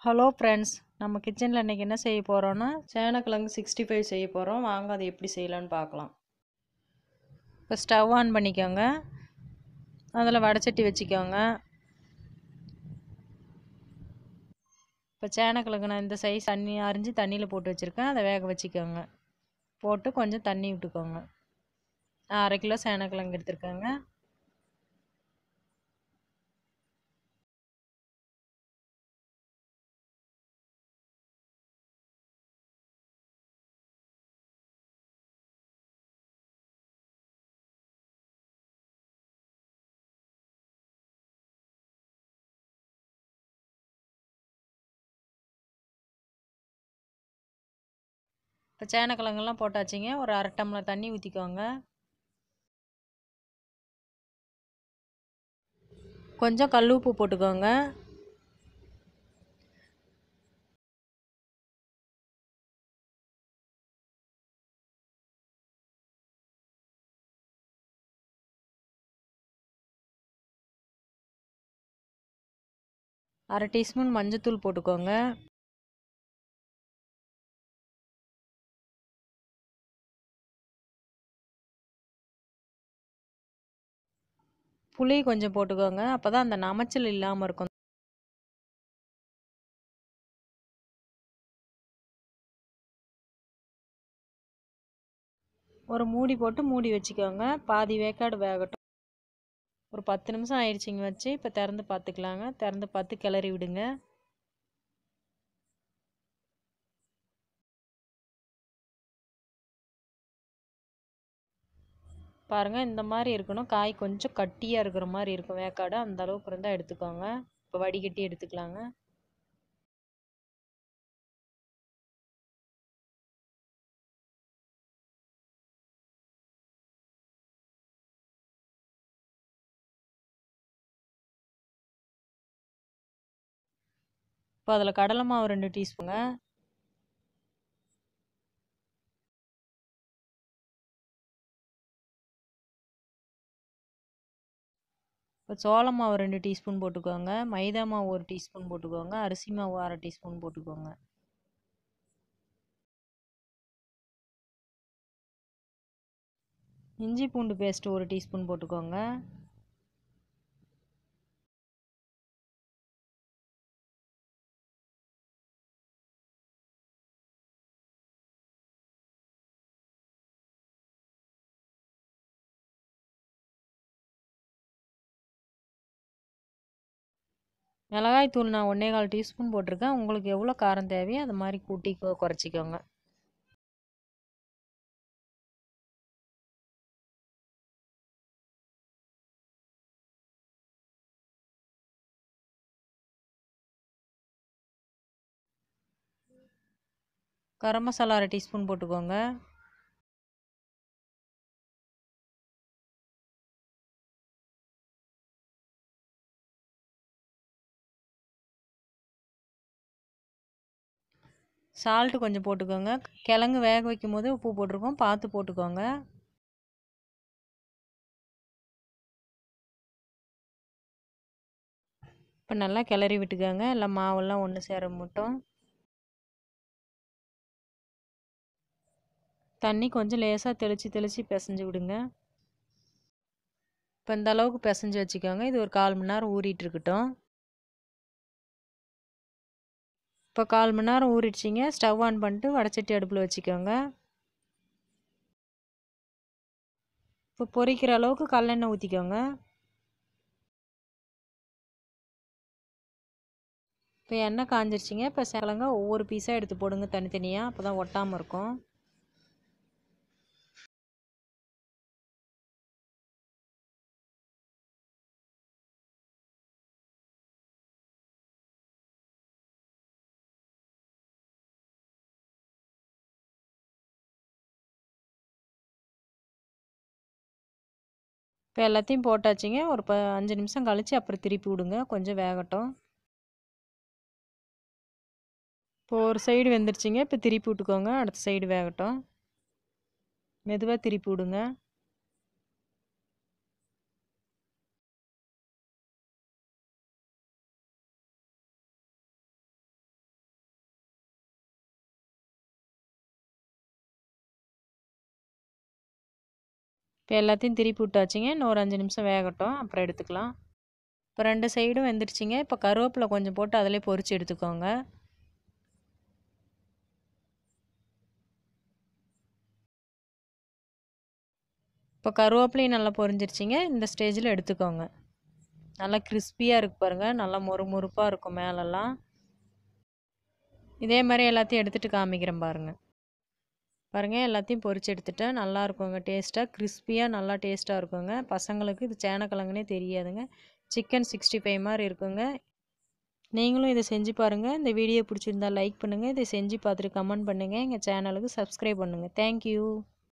hello friends நம்ம கிச்சனில் இன்றைக்கி என்ன செய்ய போகிறோன்னா சேனக்கிழங்கு சிக்ஸ்டி ஃபைவ் செய்ய போகிறோம் வாங்க அதை எப்படி செய்யலான்னு பார்க்கலாம் இப்போ ஸ்டவ் ஆன் பண்ணிக்கோங்க அதில் வடைச்சட்டி வச்சுக்கோங்க இப்போ சேனக்கிழங்கு நான் இந்த சைஸ் தண்ணி அரிஞ்சு தண்ணியில் போட்டு வச்சுருக்கேன் அதை வேக வச்சுக்கோங்க போட்டு கொஞ்சம் தண்ணி விட்டுக்கோங்க அரை கிலோ சேனக்கிழங்கு எடுத்துருக்கேங்க இப்போ சேனக்கிழங்கெல்லாம் போட்டாச்சுங்க ஒரு அரை டம்ளர் தண்ணி ஊற்றிக்கோங்க கொஞ்சம் கல் உப்பு போட்டுக்கோங்க அரை டீஸ்பூன் மஞ்சத்தூள் போட்டுக்கோங்க புளி கொஞ்சம் போட்டுக்கோங்க அப்போ தான் அந்த நமைச்சல் இல்லாமல் இருக்கும் ஒரு மூடி போட்டு மூடி வச்சுக்கோங்க பாதி வேக்காடு வேகட்டும் ஒரு பத்து நிமிஷம் ஆயிடுச்சிங்க வச்சு இப்போ திறந்து பார்த்துக்கலாங்க திறந்து பார்த்து கிளறி விடுங்க பாருங்கள் இந்த மாதிரி இருக்கணும் காய் கொஞ்சம் கட்டியாக இருக்கிற மாதிரி இருக்கும் வேக்காடு அந்த அளவுக்கு இருந்தால் எடுத்துக்கோங்க இப்போ வடிகட்டி எடுத்துக்கலாங்க இப்போ அதில் கடலை மாவு ரெண்டு டீஸ்பூங்க இப்போ சோள மாவு ரெண்டு டீஸ்பூன் போட்டுக்கோங்க மைதா மாவு ஒரு டீஸ்பூன் போட்டுக்கோங்க அரிசி மாவு அரை டீஸ்பூன் போட்டுக்கோங்க இஞ்சி பூண்டு பேஸ்ட்டு ஒரு டீஸ்பூன் போட்டுக்கோங்க மிளகாய் தூள் நான் ஒன்றே கால் டீஸ்பூன் போட்டிருக்கேன் உங்களுக்கு எவ்வளோ காரம் தேவையோ அது மாதிரி கூட்டி குறைச்சிக்கோங்க கரம் மசாலா அரை டீஸ்பூன் போட்டுக்கோங்க சால்ட்டு கொஞ்சம் போட்டுக்கோங்க கிழங்கு வேக வைக்கும் போது உப்பு போட்டிருக்கோம் பார்த்து போட்டுக்கோங்க இப்போ நல்லா கிளறி விட்டுக்கோங்க எல்லாம் மாவெல்லாம் ஒன்று சேர மட்டும் தண்ணி கொஞ்சம் லேசாக தெளித்து தெளித்து பிசைஞ்சு விடுங்க இப்போ இந்த அளவுக்கு பிசைஞ்சு வச்சுக்கோங்க இது ஒரு கால் மணி நேரம் ஊறிட்டு இருக்கட்டும் இப்போ கால் மணி நேரம் ஊறிடுச்சிங்க ஸ்டவ் ஆன் பண்ணிட்டு வடச்சட்டி அடுப்பில் வச்சுக்கோங்க இப்போ பொரிக்கிற அளவுக்கு கல்லெண்ணெய் ஊற்றிக்கோங்க இப்போ எண்ணெய் காஞ்சிருச்சிங்க இப்போ சேலங்க ஒவ்வொரு பீஸாக எடுத்து போடுங்க தனித்தனியாக அப்போ தான் ஒட்டாமல் இருக்கும் இப்போ எல்லாத்தையும் போட்டாச்சுங்க ஒரு ப அஞ்சு நிமிஷம் கழித்து அப்புறம் திருப்பி விடுங்க கொஞ்சம் வேகட்டும் இப்போ ஒரு சைடு வெந்துருச்சுங்க இப்போ திருப்பி விட்டுக்கோங்க அடுத்த சைடு வேகட்டும் மெதுவாக திருப்பி விடுங்க இப்போ எல்லாத்தையும் திருப்பி விட்டாச்சுங்க இன்னும் ஒரு அஞ்சு நிமிஷம் வேகட்டும் அப்புறம் எடுத்துக்கலாம் இப்போ ரெண்டு சைடும் வெந்துருச்சுங்க இப்போ கருவேப்பிலை கொஞ்சம் போட்டு அதிலே பொரித்து எடுத்துக்கோங்க இப்போ கருவேப்பிலையும் நல்லா பொரிஞ்சிருச்சிங்க இந்த ஸ்டேஜில் எடுத்துக்கோங்க நல்லா கிறிஸ்பியாக இருக்கு பாருங்கள் நல்லா மொறு மொறுப்பாக இருக்கும் மேலெல்லாம் இதே மாதிரி எல்லாத்தையும் எடுத்துகிட்டு காமிக்கிறேன் பாருங்கள் பாருங்கள் எல்லாத்தையும் பொரிச்சு எடுத்துட்டேன் நல்லா இருக்குங்க டேஸ்ட்டாக கிறிஸ்பியாக நல்லா டேஸ்ட்டாக இருக்குங்க பசங்களுக்கு இது சேனக்கிழங்குனே தெரியாதுங்க சிக்கன் சிக்ஸ்டி ஃபைவ் மாதிரி இருக்குங்க நீங்களும் இதை செஞ்சு பாருங்கள் இந்த வீடியோ பிடிச்சிருந்தா லைக் பண்ணுங்கள் இதை செஞ்சு பார்த்துட்டு கமெண்ட் பண்ணுங்கள் எங்கள் சேனலுக்கு சப்ஸ்கிரைப் பண்ணுங்கள் தேங்க்யூ